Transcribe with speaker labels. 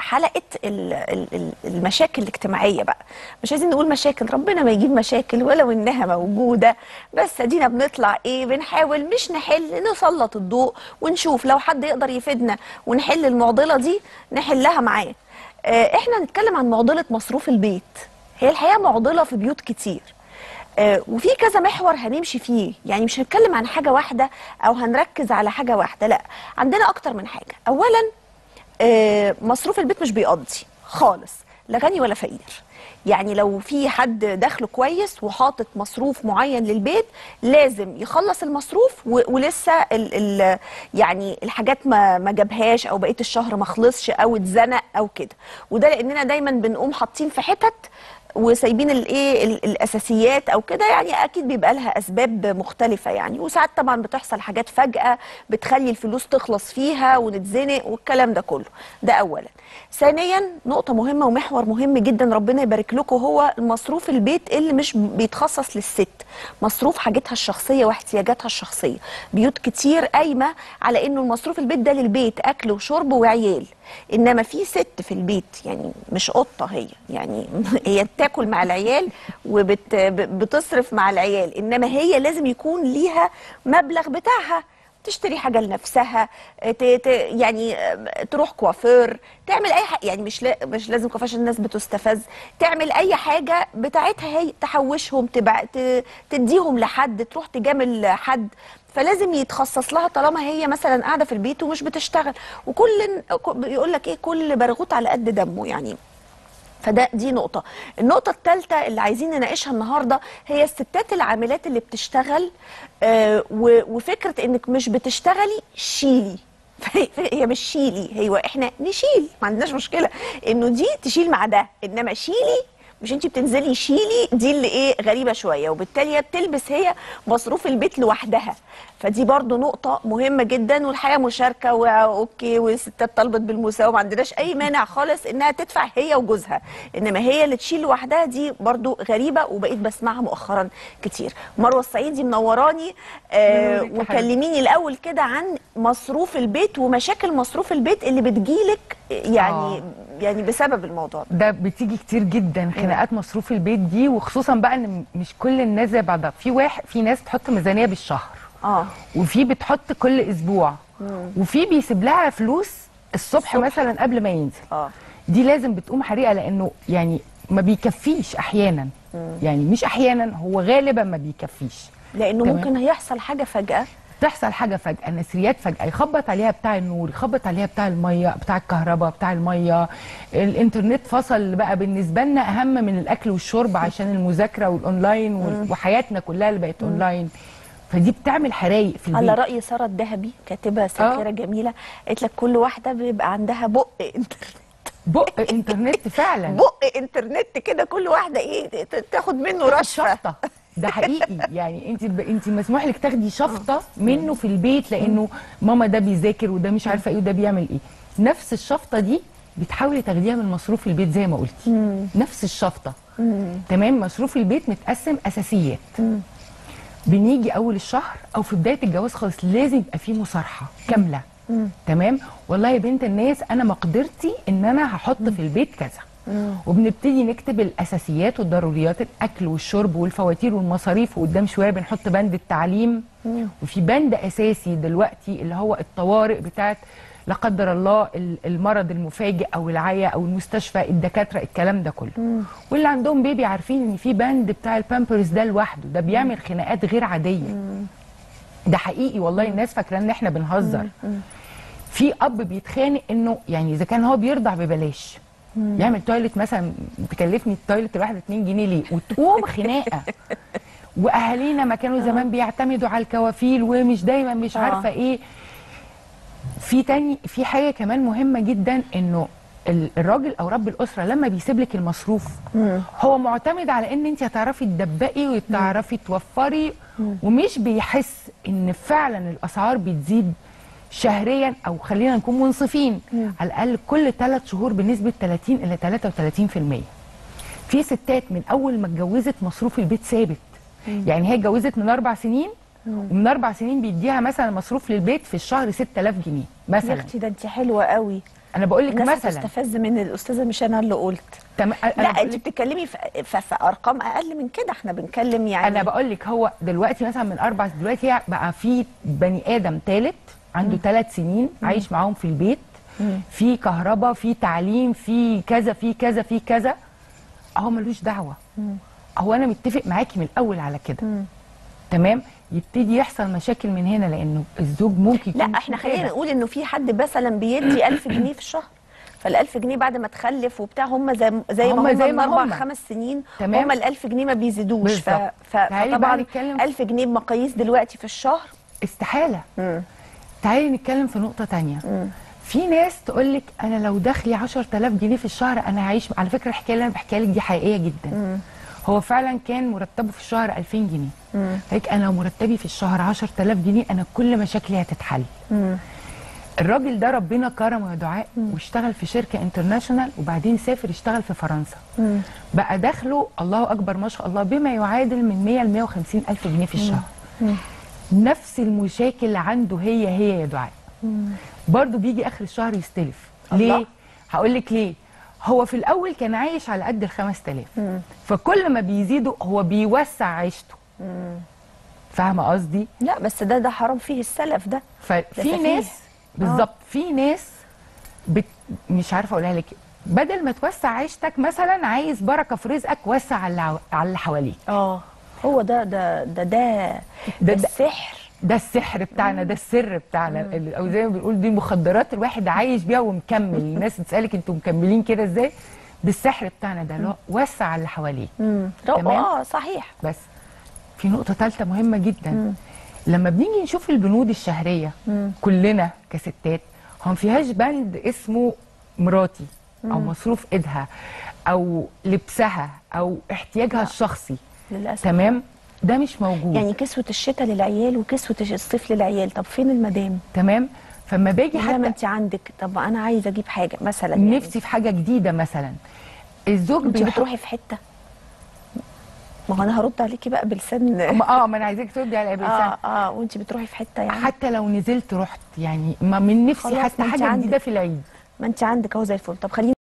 Speaker 1: حلقه ال- ال- ال- المشاكل الاجتماعيه بقى مش عايزين نقول مشاكل ربنا ما يجيب مشاكل ولو انها موجوده بس ادينا بنطلع ايه بنحاول مش نحل نسلط الضوء ونشوف لو حد يقدر يفيدنا ونحل المعضله دي نحلها معاه آه، احنا نتكلم عن معضله مصروف البيت هي الحقيقه معضله في بيوت كتير آه، وفي كذا محور هنمشي فيه يعني مش هنتكلم عن حاجه واحده او هنركز على حاجه واحده لا عندنا اكتر من حاجه اولا آه، مصروف البيت مش بيقضي خالص لا غني ولا فقير يعني لو في حد دخله كويس وحاطط مصروف معين للبيت لازم يخلص المصروف و- ولسه ال ال يعني الحاجات ما ما جابهاش او بقيه الشهر ما خلصش او اتزنق او كده وده لاننا دايما بنقوم حاطين في حتت وسايبين الايه ال- الاساسيات او كده يعني اكيد بيبقى لها اسباب مختلفه يعني وساعات طبعا بتحصل حاجات فجاه بتخلي الفلوس تخلص فيها ونتزنق والكلام ده كله ده اولا ثانيا نقطه مهمه ومحور مهم جدا ربنا يبارك لكم هو المصروف البيت اللي مش بيتخصص للست مصروف حاجتها الشخصيه واحتياجاتها الشخصيه بيوت كتير قايمه على انه المصروف البيت ده للبيت اكل وشرب وعيال انما في ست في البيت يعني مش قطه هي يعني هي بتاكل مع العيال وبتصرف مع العيال انما هي لازم يكون ليها مبلغ بتاعها تشتري حاجه لنفسها ت... ت... يعني آه، تروح كوافير تعمل اي حاجه يعني مش لا... مش لازم كوافير عشان الناس بتستفز تعمل اي حاجه بتاعتها هي تحوشهم تبع... ت... تديهم لحد تروح تجامل حد فلازم يتخصص لها طالما هي مثلا قاعده في البيت ومش بتشتغل وكل بيقول لك ايه كل برغوت على قد دمه يعني فده دي نقطة النقطة الثالثة اللي عايزين نناقشها النهاردة هي الستات العاملات اللي بتشتغل آه و- وفكرة انك مش بتشتغلي شيلي هي مش شيلي هي احنا نشيل ما عندناش مشكلة انه دي تشيل مع ده انما شيلي مش انت بتنزلي شيلي دي اللي ايه غريبه شويه وبالتالي هي بتلبس هي مصروف البيت لوحدها فدي برضو نقطه مهمه جدا والحقيقه مشاركه واوكي والستات طلبت بالمساواه ما عندناش اي مانع خالص انها تدفع هي وجوزها انما هي اللي تشيل لوحدها دي برضو غريبه وبقيت بسمعها مؤخرا كتير مروه الصعيدي منوراني آه
Speaker 2: منورك يا حبيبتي.
Speaker 1: وكلميني الاول كده عن مصروف البيت ومشاكل مصروف البيت اللي بتجيلك يعني
Speaker 2: آه.
Speaker 1: يعني بسبب الموضوع ده
Speaker 2: ده بتيجي كتير جدا خناقات مصروف البيت دي وخصوصا بقى ان مش كل الناس زي بعضها في واحد في ناس بتحط ميزانيه بالشهر
Speaker 1: اه
Speaker 2: وفي بتحط كل اسبوع وفي بيسيب لها فلوس الصبح,
Speaker 1: الصبح.
Speaker 2: مثلا قبل ما ينزل
Speaker 1: اه
Speaker 2: دي لازم بتقوم حريقه لانه يعني ما بيكفيش احيانا يعني مش احيانا هو غالبا ما بيكفيش
Speaker 1: لانه
Speaker 2: تمام.
Speaker 1: ممكن هيحصل حاجه فجاه
Speaker 2: تحصل حاجه فجاه نسريات فجاه يخبط عليها بتاع النور يخبط عليها بتاع الميه بتاع الكهرباء بتاع الميه الانترنت فصل بقى بالنسبه لنا اهم من الاكل والشرب عشان المذاكره والاونلاين وال- وحياتنا كلها اللي بقت اونلاين فدي بتعمل حرايق في
Speaker 1: على
Speaker 2: البيت
Speaker 1: راي ساره الذهبي كاتبه ساخره جميله قالت لك كل واحده بيبقى عندها بق انترنت
Speaker 2: بق انترنت فعلا
Speaker 1: بق انترنت كده كل واحده ايه ت- تاخد منه رشفه
Speaker 2: شفطه ده حقيقي يعني انت ب... انت مسموح لك تاخدي شفطه منه في البيت لانه ماما ده بيذاكر وده مش عارفه ايه وده بيعمل ايه نفس الشفطه دي بتحاولي تاخديها من مصروف البيت زي ما قلتي نفس الشفطه تمام مصروف البيت متقسم اساسيات بنيجي اول الشهر او في بدايه الجواز خالص لازم يبقى فيه مصارحه كامله تمام والله يا بنت الناس انا مقدرتي ان انا هحط في البيت كذا وبنبتدي نكتب الاساسيات والضروريات الاكل والشرب والفواتير والمصاريف وقدام شويه بنحط بند التعليم وفي بند اساسي دلوقتي اللي هو الطوارئ بتاعت لا قدر الله ال- المرض المفاجئ او العيا او المستشفى الدكاتره الكلام ده كله واللي عندهم بيبي عارفين ان في بند بتاع البامبرز ده لوحده ده بيعمل خناقات غير عاديه ده حقيقي والله الناس فاكره ان احنا بنهزر في اب بيتخانق انه يعني اذا كان هو بيرضع ببلاش يعمل تويلت مثلا تكلفني التويلت الواحد 2 جنيه ليه وتقوم خناقه واهالينا ما كانوا زمان بيعتمدوا على الكوافيل ومش دايما مش
Speaker 1: آه.
Speaker 2: عارفه ايه في تاني في حاجه كمان مهمه جدا انه ال- الراجل او رب الاسره لما بيسيب لك المصروف هو معتمد على ان انت هتعرفي تدبقي وتعرفي توفري ومش بيحس ان فعلا الاسعار بتزيد شهريا او خلينا نكون منصفين على الاقل كل ثلاث شهور بنسبه 30 الى 33% في ستات من اول ما اتجوزت مصروف البيت ثابت يعني هي اتجوزت من اربع سنين ومن اربع سنين بيديها مثلا مصروف للبيت في الشهر 6000 جنيه
Speaker 1: يا
Speaker 2: مثلا
Speaker 1: اختي ده انت حلوه قوي
Speaker 2: انا بقول لك
Speaker 1: الناس
Speaker 2: مثلا
Speaker 1: تستفز من الاستاذه مش انا اللي قلت
Speaker 2: تم...
Speaker 1: لا
Speaker 2: انا بقول
Speaker 1: انت
Speaker 2: لك
Speaker 1: بتتكلمي في, في, في ارقام اقل من كده احنا بنتكلم يعني
Speaker 2: انا بقول لك هو دلوقتي مثلا من اربع دلوقتي بقى في بني ادم ثالث عنده ثلاث سنين عايش معاهم في البيت في كهرباء في تعليم في كذا في كذا في كذا هو ملوش دعوه هو انا متفق معاكي من الاول على كده تمام يبتدي يحصل مشاكل من هنا لانه الزوج ممكن يكون
Speaker 1: لا
Speaker 2: مش
Speaker 1: احنا خلينا
Speaker 2: متابع.
Speaker 1: نقول انه في حد مثلا بيدي 1000 جنيه في الشهر فال 1000 جنيه بعد ما تخلف وبتاع هم زي زي
Speaker 2: هم
Speaker 1: ما هم
Speaker 2: زي
Speaker 1: من
Speaker 2: ما
Speaker 1: اربع
Speaker 2: هم.
Speaker 1: خمس سنين
Speaker 2: تمام.
Speaker 1: هم ال 1000 جنيه ما بيزيدوش ف...
Speaker 2: بالظبط.
Speaker 1: ف...
Speaker 2: تعالي بقى
Speaker 1: فطبعا
Speaker 2: نتكلم-
Speaker 1: 1000 جنيه بمقاييس دلوقتي في الشهر
Speaker 2: استحاله
Speaker 1: مم.
Speaker 2: تعالي نتكلم في نقطه تانية في ناس تقول لك انا لو دخلي 10000 جنيه في الشهر انا هعيش على فكره الحكايه اللي انا بحكيها لك دي حقيقيه جدا هو فعلا كان مرتبه في الشهر 2000 جنيه هيك انا لو مرتبي في الشهر 10000 جنيه انا كل مشاكلي هتتحل الراجل ده ربنا كرمه يا دعاء واشتغل في شركه انترناشونال وبعدين سافر اشتغل في فرنسا بقى دخله الله اكبر ما شاء الله بما يعادل من 100 ل 150 الف جنيه في الشهر نفس المشاكل اللي عنده هي هي يا دعاء برضه بيجي اخر الشهر يستلف
Speaker 1: الله.
Speaker 2: ليه هقول لك ليه هو في الاول كان عايش على قد ال 5000 فكل ما بيزيدوا هو بيوسع عيشته فاهمه قصدي
Speaker 1: لا بس ده ده حرام فيه السلف ده
Speaker 2: ففي
Speaker 1: سفيه.
Speaker 2: ناس بالظبط في ناس بت... مش عارفه اقولها لك بدل ما توسع عيشتك مثلا عايز بركه في رزقك وسع على الع- على اللي حواليك
Speaker 1: اه هو ده ده ده ده,
Speaker 2: ده-
Speaker 1: ده
Speaker 2: ده-
Speaker 1: السحر
Speaker 2: ده السحر بتاعنا ده السر بتاعنا ال- او زي ما بنقول دي المخدرات الواحد عايش بيها ومكمل الناس بتسالك انتوا مكملين كده ازاي بالسحر بتاعنا ده اللي هو وسع على اللي حواليك
Speaker 1: مم.
Speaker 2: تمام.
Speaker 1: اه صحيح
Speaker 2: بس في نقطة ثالثة مهمة جدا لما بنيجي نشوف البنود الشهرية كلنا كستات هو ما فيهاش بند اسمه مراتي أو مصروف إيدها أو لبسها أو احتياجها الشخصي
Speaker 1: للاسف
Speaker 2: تمام ده مش موجود
Speaker 1: يعني كسوة الشتاء للعيال وكسوة الصيف للعيال طب فين المدام؟
Speaker 2: تمام فما باجي
Speaker 1: زي ما
Speaker 2: حتى
Speaker 1: انت عندك طب انا عايزه اجيب حاجه مثلا يعني
Speaker 2: نفسي في حاجة جديدة مثلا الزوج
Speaker 1: انت
Speaker 2: بيحط
Speaker 1: بتروحي في حته ما هو انا هرد عليكي بقى بلسان
Speaker 2: اه ما انا عايزاك تردي على ابن
Speaker 1: اه اه وانت بتروحي في حته يعني
Speaker 2: حتى لو نزلت رحت يعني ما من نفسي
Speaker 1: خلاص،
Speaker 2: حتى
Speaker 1: ما انت
Speaker 2: حاجة
Speaker 1: عندك.
Speaker 2: جديدة في العيد
Speaker 1: ما انت عندك اهو زي الفل طب خليني